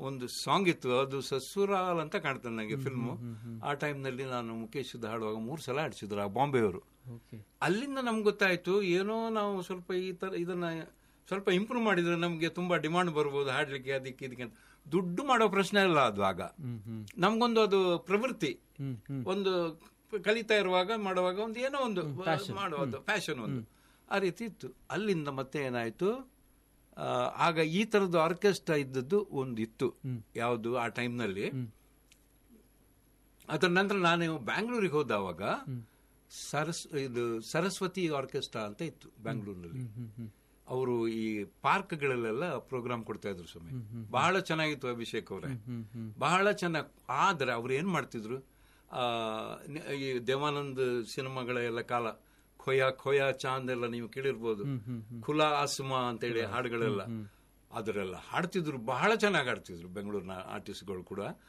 ಒಂದು ಸಾಂಗ್ ಇತ್ತು ಅದು ಸಸುರಾಲ್ ಅಂತ ಕಾಣ್ತದೆ ನನಗೆ ಫಿಲ್ಮು ಆ ಟೈಮ್ನಲ್ಲಿ ನಾನು ಮುಖೇಶ್ ಸುದ್ದ ಹಾಡುವಾಗ ಮೂರು ಸಲ ಹಾಡಿಸಿದ್ರು ಆ ಬಾಂಬೆಯವರು ಓಕೆ ಅಲ್ಲಿಂದ ನಮ್ಗೆ ಗೊತ್ತಾಯ್ತು ಏನೋ ನಾವು ಸ್ವಲ್ಪ ಈ ತರ ಇದನ್ನ ಸ್ವಲ್ಪ ಇಂಪ್ರೂವ್ ಮಾಡಿದ್ರೆ ನಮಗೆ ತುಂಬಾ ಡಿಮಾಂಡ್ ಬರ್ಬೋದು ಹಾಡ್ಲಿಕ್ಕೆ ಅದಕ್ಕೆ ಇದಕ್ಕೆ ಅಂತ ದುಡ್ಡು ಮಾಡೋ ಪ್ರಶ್ನೆ ಇಲ್ಲ ಅದು ಆಗ ಹ್ಮ್ ಹ್ಮ್ ನಮ್ಗೊಂದು ಅದು ಪ್ರವೃತ್ತಿ ಹ್ಮ್ ಹ್ಮ್ ಒಂದು ಕಲಿತಾ ಇರುವಾಗ ಮಾಡುವಾಗ ಒಂದು ಏನೋ ಒಂದು ಮಾಡುವುದು ಫ್ಯಾಷನ್ ಒಂದು ಆ ರೀತಿ ಇತ್ತು ಅಲ್ಲಿಂದ ಮತ್ತೆ ಏನಾಯ್ತು ಆ, ಆಗ ಈ ತರದ ಆರ್ಕೆಸ್ಟ್ರಾ ಇದ್ದದ್ದು ಒಂದು ಇತ್ತು ಯಾವುದು ಆ ಟೈಮ್ನಲ್ಲಿ ಅದರ ನಂತರ ನಾನು ಬ್ಯಾಂಗ್ಳೂರಿಗೆ ಹೋದವಾಗ ಸರಸ್ ಇದು ಸರಸ್ವತಿ ಆರ್ಕೆಸ್ಟ್ರಾ ಅಂತ ಇತ್ತು ಬ್ಯಾಂಗ್ಳೂರಿನಲ್ಲಿ ಅವರು ಈ ಪಾರ್ಕ್ಗಳಲ್ಲೆಲ್ಲ ಪ್ರೋಗ್ರಾಮ್ ಕೊಡ್ತಾ ಇದ್ರು ಸ್ವಾಮಿ ಬಹಳ ಚೆನ್ನಾಗಿತ್ತು ಅಭಿಷೇಕ್ ಅವರೇ ಬಹಳ ಚೆನ್ನಾಗಿ ಆದ್ರೆ ಅವ್ರು ಏನ್ ಮಾಡ್ತಿದ್ರು ಆ ನ- ಈ ದೇವಾನಂದ್ ಸಿನಿಮಾಗಳ ಎಲ್ಲ ಕಾಲ ಖೊಯ ಖೊಯ ಚಾಂದ್ ಎಲ್ಲ ನೀವು ಕೇಳಿರ್ಬೋದು ಖುಲಾ ಆಸ್ಮಾ ಅಂತೇಳಿ ಹಾಡುಗಳೆಲ್ಲ ಅದರೆಲ್ಲ ಹಾಡ್ತಿದ್ರು ಬಹಳ ಚೆನ್ನಾಗಿ ಹಾಡ್ತಿದ್ರು ಬೆಂಗಳೂರಿನ ಆರ್ಟಿಸ್ಟ್ಗಳು ಕೂಡ